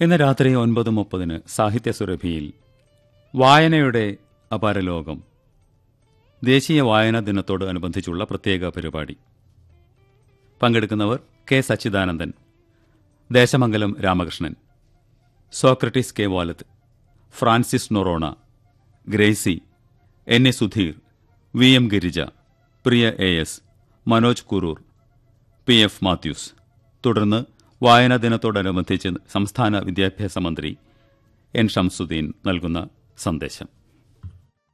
ഇന്ന് രാത്രി ഒൻപത് മുപ്പതിന് സാഹിത്യസുരഭിയിൽ വായനയുടെ അപാരലോകം ദേശീയ വായനാ ദിനത്തോട് അനുബന്ധിച്ചുള്ള പ്രത്യേക പരിപാടി പങ്കെടുക്കുന്നവർ K Sachidanandan Desamangalam Ramakrishnan Socrates K Valath Francis Noronha Gracy N A Sudheer V M Girija Priya A S Manoj Kuroor P F Mathews തുടർന്ന് വായനാ ദിനത്തോടനുബന്ധിച്ച് സംസ്ഥാന വിദ്യാഭ്യാസ മന്ത്രി എൻ ഷംസുദ്ദീൻ നൽകുന്ന സന്ദേശം